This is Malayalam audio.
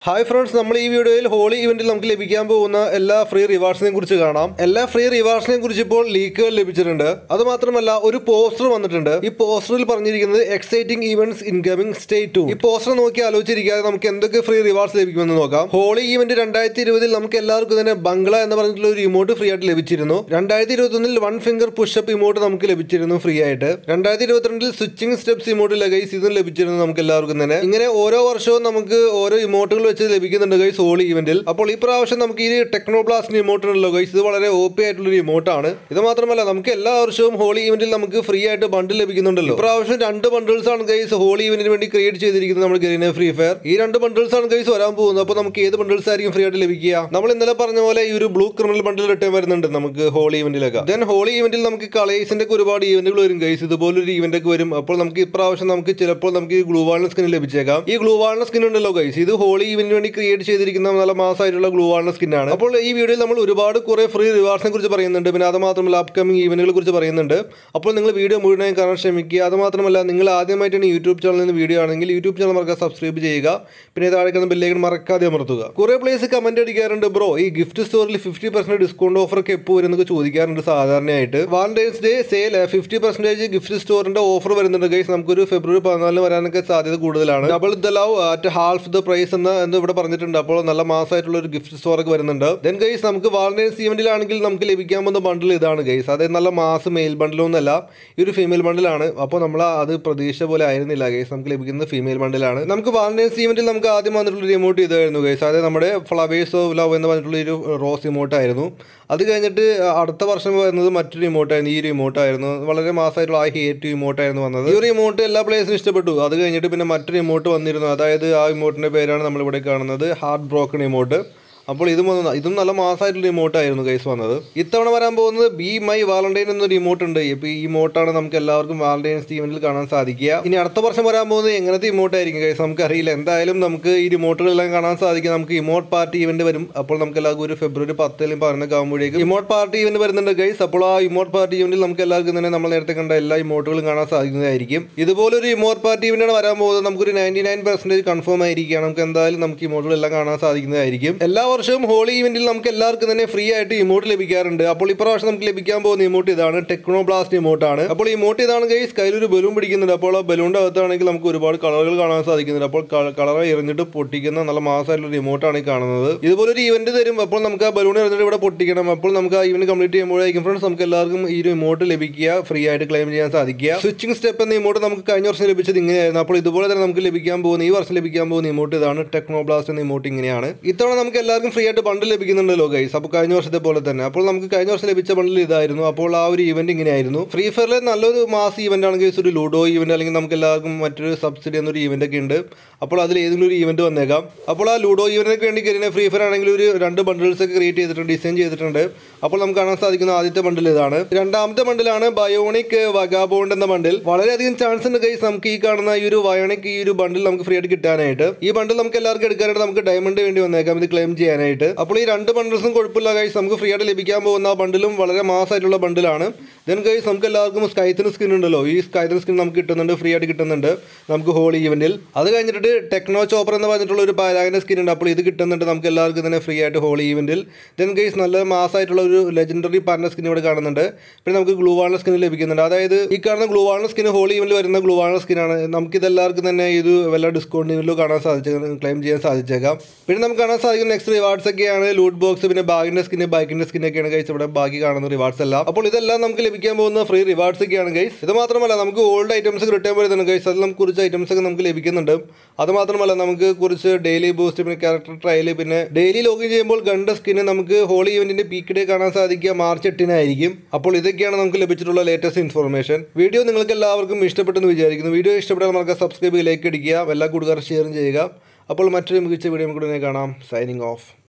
ഹായ് ഫ്രണ്ട്സ് നമ്മൾ ഈ വീഡിയോയിൽ ഹോളി ഇവന്റിൽ നമുക്ക് ലഭിക്കാൻ പോകുന്ന എല്ലാ ഫ്രീ റിവാർഡ്സിനെ കുറിച്ച് കാണാം എല്ലാ ഫ്രീ റിവാർഡ്സിനെ കുറിച്ച് ഇപ്പോൾ ലീക്കുകൾ ലഭിച്ചിട്ടുണ്ട് അത് മാത്രമല്ല ഒരു പോസ്റ്റർ വന്നിട്ടുണ്ട് ഈ പോസ്റ്ററിൽ പറഞ്ഞിരിക്കുന്നത് എക്സൈറ്റിംഗ് ഈവന്റ്സ് ഇൻകമിംഗ് സ്റ്റേ ടു ഈ പോസ്റ്റർ നോക്കി ആലോചിച്ചിരിക്കാതെ നമുക്ക് എന്തൊക്കെ ഫ്രീ റിവാർഡ്സ് ലഭിക്കുമെന്ന് നോക്കാം ഹോളി ഈവന്റ് രണ്ടായിരത്തി ഇരുപതിൽ നമുക്ക് എല്ലാവർക്കും തന്നെ ബംഗ്ല എന്ന് പറഞ്ഞിട്ടുള്ള ഒരു ഇമോട്ട് ഫ്രീ ആയിട്ട് ലഭിച്ചിരുന്നു രണ്ടായിരത്തി ഇരുപത്തൊന്നിൽ വൺ ഫിംഗർ പുഷപ്പ് ഇമോട്ട് നമുക്ക് ലഭിച്ചിരുന്നു ഫ്രീ ആയിട്ട് രണ്ടായിരത്തി ഇരുപത്തിരണ്ടിൽ സ്വിച്ചിങ് സ്റ്റെപ്സ് ഇമോട്ട് ലഗൈസ് ഇതും ലഭിച്ചിരുന്നു നമുക്ക് എല്ലാവർക്കും തന്നെ ഇങ്ങനെ ഓരോ വർഷവും നമുക്ക് ഓരോ ഇമോട്ടുകൾ വെച്ച് ലഭിക്കുന്നുണ്ട് ഗൈസ് ഹോളി ഇവന്റിൽ അപ്പോൾ ഈ പ്രാവശ്യം നമുക്ക് ഈ ടെക്നോപ്ലാസ്റ്റിന് ഇമോട്ട് ഉണ്ടല്ലോ ഗൈസ് ഇത് വളരെ ഓപ്പി ആയിട്ടുള്ള ഒരു ഇമോട്ടാണ് ഇത് മാത്രമല്ല നമുക്ക് എല്ലാ വർഷവും ഹോളി ഇവന്റിൽ നമുക്ക് ഫ്രീ ആയിട്ട് ബണ്ടിൽ ലഭിക്കുന്നുണ്ടല്ലോ പ്രാവശ്യം രണ്ട് ബണ്ടിൽസ് ആണ് ഗൈസ് ഹോളി ഇവന്റിന് വേണ്ടി ക്രിയേറ്റ് ചെയ്തിരിക്കുന്നത് നമ്മുടെ ഗരീന ഫ്രീ ഫയർ ഈ രണ്ട് ബണ്ടിൽസ് ആണ് ഗൈസ് വരാൻ പോകുന്നത് അപ്പോൾ നമുക്ക് ഏത് ബണ്ടിൽസ് ആയിരിക്കും ഫ്രീ ആയിട്ട് ലഭിക്കുക നമ്മൾ ഇന്നലെ പറഞ്ഞ പോലെ ഈ ഒരു ബ്ലൂ ക്രിമിനൽ ബണ്ടിൽ റിട്ടേൺ വരുന്നുണ്ട് നമുക്ക് ഹോളി ഇവന്റിലൊക്കെ ദെൻ ഹോളി ഇവന്റിൽ നമുക്ക് കളേഴ്സിന്റെ ഒക്കെ ഒരുപാട് ഈവന്റുകൾ വരും ഗൈസ് ഇതുപോലൊരു ഈവന്റ് ഒക്കെ വരും അപ്പോൾ നമുക്ക് ഇപ്രാവശ്യം നമുക്ക് ചിലപ്പോൾ നമുക്ക് ഈ ഗ്ലൂ വാളിന് സ്കിൻ ലഭിച്ചേക്കാം ഈ ഗ്ലൂ വാളിന് സ്കിൻ ഉണ്ടല്ലോ ഗൈസ് ഇത് ഹോളി ഇവന്റിന് വേണ്ടി ക്രിയേറ്റ് ചെയ്തിരിക്കുന്ന നല്ല മാസമായിട്ടുള്ള ഗ്ലൂ വാളിന് സ്കിന്നാണ് അപ്പോൾ ഈ വീഡിയോയിൽ നമ്മൾ ഒരുപാട് കുറെ ഫ്രീ റിവാർഡ്സിനെ കുറിച്ച് പറയുന്നുണ്ട് പിന്നെ അത് മാത്രമല്ല അപ്കമിംഗ് ഈവന്റുകളെ കുറിച്ച് പറയുന്നുണ്ട് അപ്പോൾ നിങ്ങൾ വീഡിയോ മുഴുവനായി കാണാൻ ശ്രമിക്കുക അത് മാത്രമല്ല നിങ്ങൾ ആദ്യമായിട്ടാണ് യൂട്യൂബ് ചാനലിൽ നിന്ന് വീഡിയോ ആണെങ്കിൽ യൂട്യൂബ് ചാനൽ മറക്കാതെ സബ്സ്ക്രൈബ് ചെയ്യുക പിന്നെ താഴെ കിടന്ന ബെല്ലേക്കൻ മറക്കാതെ അമർത്തുക കുറെ പ്ലേസ് കമന്റ് അടിക്കാറുണ്ട് ബ്രോ ഈ ഗിഫ്റ്റ് സ്റ്റോറിൽ ഫിഫ്റ്റി പെർസെന്റ് ഡിസ്കൗണ്ട് ഓഫർ ഒക്കെ എപ്പോൾ വരുന്നൊക്കെ ചോദിക്കാറുണ്ട് സാധാരണയായിട്ട് Valentine's day sale fifty percentage gift സ്റ്റോറിന്റെ ഓഫർ വരുന്നുണ്ട് ഗൈസ് നമുക്കൊരു ഫെബ്രുവരി പതിനാലിന് വരാനൊക്കെ സാധ്യത കൂടുതലാണ് double the love at half the price എന്ന് എന്ന് ഇവിടെ പറഞ്ഞിട്ടുണ്ട് അപ്പോൾ നല്ല മാസമായിട്ടുള്ള ഒരു ഗിഫ്റ്റ് സ്റ്റോർ ഒക്കെ വരുന്നുണ്ട് ദെൻ ഗൈസ് നമുക്ക് വാലന്റൈൻസ് ഈവന്റിലാണെങ്കിൽ നമുക്ക് ലഭിക്കാൻ പോകുന്ന ബണ്ടിൽ ഇതാണ് ഗൈസ് അതായത് നല്ല മാസ് മെയിൽ ബണ്ടിലൊന്നല്ല ഈ ഒരു ഫീമെയിൽ ബണ്ടിലാണ് അപ്പോൾ നമ്മൾ അത് പ്രതീക്ഷ പോലെ ആയിരുന്നില്ല ഗൈസ് നമുക്ക് ലഭിക്കുന്നത് ഫീമെയിൽ ബണ്ടിലാണ് നമുക്ക് വാലന്റൈൻസ് ഈവന്റിൽ നമുക്ക് ആദ്യം വന്നിട്ടുള്ള ഒരു ഇമോട്ട് ഇതായിരുന്നു ഗൈസ് അതായത് നമ്മുടെ ഫ്ലവേഴ്സ് ഓഫ് ലവ് എന്ന് പറഞ്ഞിട്ടുള്ള ഒരു റോസ് ഇമോട്ട് ആയിരുന്നു അത് കഴിഞ്ഞിട്ട് അടുത്ത വർഷം വരുന്നത് മറ്റൊരു ഇമോട്ടായിരുന്നു ഈ ഒരു ഇമോട്ടായിരുന്നു വളരെ മാസമായിട്ടുള്ള ആ ഹേറ്റ് ഇമോട്ടായിരുന്നു വന്നത് ഈ ഒരു ഇമോട്ട് എല്ലാ പ്ലേയേഴ്സിനും ഇഷ്ടപ്പെട്ടു അത് കഴിഞ്ഞിട്ട് പിന്നെ മറ്റൊരു ഇമോട്ട് വന്നിരുന്നു അതായത് ആ ഇമോട്ടിന്റെ പേരാണ് നമ്മളിവിടെ കാണുന്നത് ഹാർട്ട് ബ്രോക്കൺ ഇമോട്ട് അപ്പോൾ ഇതും വന്നു ഇതും നല്ല മാസമായിട്ടുള്ള ഇമോട്ട് ആയിരുന്നു ഗൈസ് വന്നത് ഇത്തവണ വരാൻ പോകുന്നത് ബി മൈ വാലന്റൈൻ എന്നൊരു ഇമോട്ട് ഉണ്ട് ഇപ്പോൾ ഈ ഇമോട്ടാണ് നമുക്ക് എല്ലാവർക്കും വാലന്റൈൻസ് ഈവന്റിൽ കാണാൻ സാധിക്കുക ഇനി അടുത്ത വർഷം വരാൻ പോകുന്നത് എങ്ങനത്തെ ഇമോട്ട് ആയിരിക്കും ഗൈസ് നമുക്ക് അറിയില്ല എന്തായാലും നമുക്ക് ഈ ഇമോട്ടുകളെല്ലാം കാണാൻ സാധിക്കും നമുക്ക് ഇമോട്ട് പാർട്ടി ഇവന്റ് വരും അപ്പോൾ നമുക്ക് എല്ലാവർക്കും ഒരു ഫെബ്രുവരി പത്തിലും പതിനൊക്കെ ആകുമ്പോഴേക്കും ഇമോട്ട് പാർട്ടി ഇവന്റ് വരുന്നുണ്ട് ഗൈസ് അപ്പോൾ ആ ഇമോട്ട് പാർട്ടി ഇവന്റിൽ നമുക്ക് എല്ലാവർക്കും തന്നെ നമ്മൾ നേരത്തെ കണ്ട എല്ലാ ഇമോട്ടുകളും കാണാൻ സാധിക്കുന്നതായിരിക്കും ഇതുപോലൊരു ഇമോട്ട് പാർട്ടി ഇവന്റാണ് വരാൻ പോകുന്നത് നമുക്കൊരു നയൻറ്റി നയൻ പെർസെൻറ്റേജ് കൺഫേം ആയിരിക്കുകയാണ് നമുക്ക് എന്തായാലും നമുക്ക് ഇമോട്ടുകളെല്ലാം കാണാൻ സാധിക്കുന്നതായിരിക്കും എല്ലാ വർഷവും ഹോളി ഇവന്റിൽ നമുക്ക് എല്ലാവർക്കും തന്നെ ഫ്രീ ആയിട്ട് ഇമോട്ട് ലഭിക്കാറുണ്ട് അപ്പോൾ ഇപ്രാവശ്യം നമുക്ക് ലഭിക്കാൻ പോകുന്ന ഇമോട്ട് ഇതാണ് ടെക്നോ ബ്ലാസ്റ്റ് ഇമോട്ടാണ് അപ്പോൾ ഇമോട്ട് ഇതാണ് ഗൈസ് കയ്യിലൊരു ബലൂൺ പിടിക്കുന്നുണ്ട് അപ്പോൾ ആ ബലൂണിന്റെ അകത്താണെങ്കിൽ നമുക്ക് ഒരുപാട് കളറുകൾ കാണാൻ സാധിക്കുന്നുണ്ട് അപ്പോൾ കളർ എറിഞ്ഞിട്ട് പൊട്ടിക്കുന്ന നല്ല മാസമായിട്ടുള്ള ഇമോട്ടാണ് ഈ കാണുന്നത് ഇതുപോലെ ഒരു ഇവന്റ് തരും അപ്പോൾ നമുക്ക് ആ ബലൂൺ എറിഞ്ഞിട്ട് ഇവിടെ പൊട്ടിക്കണം അപ്പോൾ നമുക്ക് ആ ഇവന്റ് കംപ്ലീറ്റ് ചെയ്യുമ്പോഴായിരിക്കും ഫ്രണ്ട്സ് നമുക്ക് എല്ലാവർക്കും ഈ ഒരു ഇമോട്ട് ലഭിക്കുക ഫ്രീ ആയിട്ട് ക്ലെയിം ചെയ്യാൻ സാധിക്കുക സ്വിച്ചിങ് സ്റ്റെപ്പ് എന്ന ഇമോട്ട് നമുക്ക് കഴിഞ്ഞ വർഷം ലഭിച്ചത് ഇങ്ങനെയായിരുന്നു അപ്പോൾ ഇതുപോലെ തന്നെ നമുക്ക് ലഭിക്കാൻ പോകുന്ന ഈ വർഷം ലഭിക്കാൻ പോകുന്ന ഇമോട്ട് ഇതാണ് ടെക്നോ ബ്ലാസ്റ്റ് എന്ന ഇമോട്ട് ഇങ്ങനെയാണ് ഇത്തവണ നമുക്ക് എല്ലാവർക്കും ഫ്രീ ആയിട്ട് ബണ്ടിൽ ലഭിക്കുന്നുണ്ടല്ലോ ഗൈസ് അപ്പോൾ കഴിഞ്ഞ വർഷത്തെ പോലെ തന്നെ അപ്പോൾ നമുക്ക് കഴിഞ്ഞ വർഷം ലഭിച്ച ബണ്ടിൽ ഇതായിരുന്നു അപ്പോൾ ആ ഒരു ഇവന്റ് ഇങ്ങനെയായിരുന്നു ഫ്രീ ഫയറിലെ നല്ലൊരു മാസ് ഇവന്റ് ആണ് ഗൈസ് ഒരു ലുഡോ ഇവന്റ് അല്ലെങ്കിൽ നമുക്ക് എല്ലാവർക്കും മറ്റൊരു സബ്സിഡി എന്നൊരു ഇവന്റ് ഒക്കെ ഉണ്ട് അപ്പോൾ അതിൽ ഏതെങ്കിലും ഒരു ഇവന്റ് വന്നേക്കാം അപ്പോൾ ആ ലുഡോ ഇവന്റിനൊക്കെ വേണ്ടി കഴിഞ്ഞ ഫ്രീ ഫയർ ആണെങ്കിൽ ഒരു രണ്ട് ബണ്ടിൽസ് ഒക്കെ ക്രിയേറ്റ് ചെയ്തിട്ടുണ്ട് ഡിസൈൻ ചെയ്തിട്ടുണ്ട് അപ്പോൾ നമുക്ക് കാണാൻ സാധിക്കുന്ന ആദ്യത്തെ ബണ്ടിൽ ഇതാണ് രണ്ടാമത്തെ ബണ്ടിലാണ് ബയോണിക് വഗാബോണ്ട് എന്ന ബണ്ടിൽ വളരെയധികം ചാൻസ് ഉണ്ട് ഗൈസ് നമുക്ക് ഈ കാണുന്ന ഈ ഒരു വയോണിക് ഈ ഒരു ബണ്ടിൽ നമുക്ക് ഫ്രീ ആയിട്ട് കിട്ടാനായിട്ട് ഈ ബണ്ടിൽ നമുക്ക് എല്ലാവർക്കും എടുക്കാനായിട്ട് നമുക്ക് ഡയമണ്ട് വേണ്ടി വന്നേക്കാം ഇത് ക്ലെയിം ചെയ്യാനായിട്ട് അപ്പോൾ ഈ രണ്ട് ബണ്ടിൽസും കുഴപ്പമില്ല ഗൈസ് നമുക്ക് ഫ്രീ ആയിട്ട് ലഭിക്കാൻ പോകുന്ന ആ ബണ്ടിലും വളരെ മാസമായിട്ടുള്ള ബണ്ടിലാണ് ദെൻ ഗൈസ് നമുക്ക് എല്ലാവർക്കും സ്കൈത്തിന് സ്കിൻ ഉണ്ടല്ലോ ഈ സ്കൈത്തിന് സ്കിൻ നമുക്ക് കിട്ടുന്നുണ്ട് ഫ്രീ ആയിട്ട് കിട്ടുന്നുണ്ട് നമുക്ക് ഹോളി ഇവന്റിൽ അത് കഴിഞ്ഞിട്ട് ടെക്നോ ചോപ്പർ എന്ന് പറഞ്ഞിട്ടുള്ള ഒരു പാലാഗിന്റെ സ്കിൻ ഉണ്ട് അപ്പോൾ ഇത് കിട്ടുന്നുണ്ട് നമുക്ക് എല്ലാവർക്കും തന്നെ ഫ്രീ ആയിട്ട് ഹോളി ഇവന്റിൽ ദെൻ ഗൈസ് നല്ല മാസമായിട്ടുള്ള ഒരു ലെജൻഡറി പാർട്ണർ സ്കിൻ ഇവിടെ കാണുന്നുണ്ട് പിന്നെ നമുക്ക് ഗ്ലൂ വാളിന്റെ സ്കിൻ ലഭിക്കുന്നുണ്ട് അതായത് ഈ കാണുന്ന ഗ്ലൂ വാളിന്റെ സ്കിൻ ഹോളി ഇവന്റിൽ വരുന്ന ഗ്ലൂ വാളിന്റെ സ്കിനാണ് നമുക്ക് ഇതെല്ലാവർക്കും തന്നെ ഇത് വല്ല ഡിസ്കൗണ്ട് ഇവന്റിലും കാണാൻ സാധിച്ചേക്കാം ക്ലെയിം ചെയ്യാൻ സാധിച്ചേക്കാം പിന്നെ നമുക്ക് കാണാൻ സാധിക്കുന്ന നെക്സ്റ്റ് റിവാർഡ്സ് ഒക്കെയാണ് ലൂട്ട് ബോക്സ് പിന്നെ ബാഗിന്റെ സ്കിന് ബൈക്കിന്റെ സ്കിന്നൊക്കെയാണ് ഗൈസ് ഇവിടെ ബാക്കി കാണുന്ന റിവാർഡ്സ് എല്ലാം അപ്പോൾ ഇതെല്ലാം നമുക്ക് ലഭിക്കാൻ പോകുന്ന ഫ്രീ റിവാർഡ്സ് ഒക്കെയാണ് ഗൈസ് ഇത് മാത്രമല്ല നമുക്ക് ഓൾഡ് ഐറ്റംസ് റിട്ടേൺ വരുന്നുണ്ട് ഗൈസ് അതിലും കുറച്ച് ഐറ്റംസ് ഒക്കെ നമുക്ക് ലഭിക്കുന്നുണ്ട് അത് മാത്രമല്ല നമുക്ക് കുറച്ച് ഡെയിലി ബൂസ്റ്റ് പിന്നെ ക്യാരക്ടർ ട്രയൽ പിന്നെ ഡെയിലി ലോഗിൻ ചെയ്യുമ്പോൾ ഗണ്ട സ്കിന് നമുക്ക് ഹോളി ഇവന്റിന്റെ പീക്ക് ഡേ കാണാൻ സാധിക്കുക മാർച്ച് എട്ടിനായിരിക്കും അപ്പോൾ ഇതൊക്കെയാണ് നമുക്ക് ലഭിച്ചിട്ടുള്ള ലേറ്റസ്റ്റ് ഇൻഫർമേഷൻ വീഡിയോ നിങ്ങൾക്ക് എല്ലാവർക്കും ഇഷ്ടപ്പെട്ടെന്ന് വിചാരിക്കുന്നു വീഡിയോ ഇഷ്ടപ്പെട്ടാൽ നമുക്ക് സബ്സ്ക്രൈബ് ലൈക്ക് അടിക്കുക എല്ലാ കൂട്ടുകാർ ഷെയറും ചെയ്യുക അപ്പോൾ മറ്റൊരു മികച്ച വീഡിയോ കൂടെ കാണാം സൈനിങ് ഓഫ്